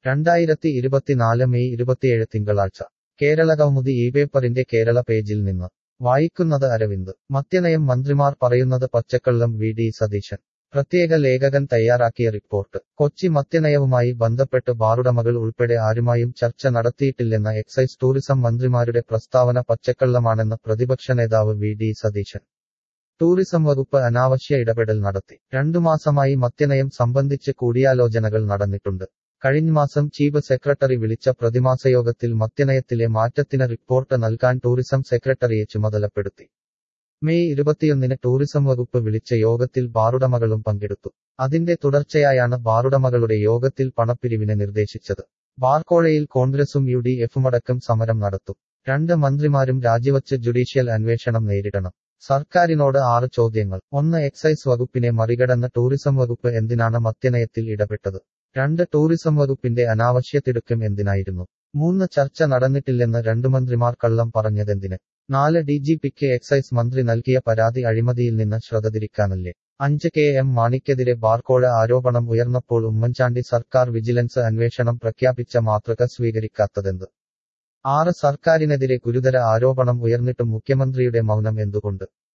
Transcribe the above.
രണ്ടായിരത്തി ഇരുപത്തിനാല് മെയ് ഇരുപത്തിയേഴ് തിങ്കളാഴ്ച കേരള കൗമുദി ഈ പേപ്പറിന്റെ കേരള പേജിൽ നിന്ന് വായിക്കുന്നത് അരവിന്ദ് മദ്യനയം മന്ത്രിമാർ പറയുന്നത് പച്ചക്കള്ളം വി ഡി സതീശൻ പ്രത്യേക ലേഖകൻ തയ്യാറാക്കിയ റിപ്പോർട്ട് കൊച്ചി മദ്യനയവുമായി ബന്ധപ്പെട്ട് ബാറുടമകൾ ഉൾപ്പെടെ ആരുമായും ചർച്ച നടത്തിയിട്ടില്ലെന്ന എക്സൈസ് ടൂറിസം മന്ത്രിമാരുടെ പ്രസ്താവന പച്ചക്കള്ളമാണെന്ന് പ്രതിപക്ഷ നേതാവ് വി ഡി സതീശൻ ടൂറിസം വകുപ്പ് അനാവശ്യ ഇടപെടൽ നടത്തി രണ്ടു മാസമായി മദ്യനയം സംബന്ധിച്ച് കൂടിയാലോചനകൾ നടന്നിട്ടുണ്ട് കഴിഞ്ഞ മാസം ചീഫ് സെക്രട്ടറി വിളിച്ച പ്രതിമാസ യോഗത്തിൽ മദ്യനയത്തിലെ മാറ്റത്തിന് റിപ്പോർട്ട് നൽകാൻ ടൂറിസം സെക്രട്ടറിയെ ചുമതലപ്പെടുത്തി മെയ് ഇരുപത്തിയൊന്നിന് ടൂറിസം വകുപ്പ് വിളിച്ച യോഗത്തിൽ ബാറുടമകളും പങ്കെടുത്തു അതിന്റെ തുടർച്ചയായാണ് ബാറുടമകളുടെ യോഗത്തിൽ പണപ്പിരിവിന് നിർദ്ദേശിച്ചത് ബാർക്കോഴയിൽ കോൺഗ്രസും യു ഡി എഫുമടക്കം സമരം നടത്തും രണ്ട് മന്ത്രിമാരും രാജിവച്ച് ജുഡീഷ്യൽ അന്വേഷണം നേരിടണം സർക്കാരിനോട് ആറ് ചോദ്യങ്ങൾ ഒന്ന് എക്സൈസ് വകുപ്പിനെ മറികടന്ന് ടൂറിസം വകുപ്പ് എന്തിനാണ് മദ്യനയത്തിൽ ഇടപെട്ടത് രണ്ട് ടൂറിസം വകുപ്പിന്റെ അനാവശ്യ തിടുക്കം എന്തിനായിരുന്നു മൂന്ന് ചർച്ച നടന്നിട്ടില്ലെന്ന് രണ്ടു മന്ത്രിമാർ കള്ളം പറഞ്ഞതെന്തിന് നാല് ഡി ജി പിക്ക് എക്സൈസ് മന്ത്രി നൽകിയ പരാതി അഴിമതിയിൽ നിന്ന് ശ്രദ്ധ തിരിക്കാനല്ലേ അഞ്ച് കെ എം മാണിക്കെതിരെ ബാർക്കോഴ ആരോപണം ഉയർന്നപ്പോൾ ഉമ്മൻചാണ്ടി സർക്കാർ വിജിലൻസ് അന്വേഷണം പ്രഖ്യാപിച്ച മാതൃക സ്വീകരിക്കാത്തതെന്ത് ആറ് സർക്കാരിനെതിരെ ഗുരുതര ആരോപണം ഉയർന്നിട്ടും മുഖ്യമന്ത്രിയുടെ മൗനം എന്തുകൊണ്ട്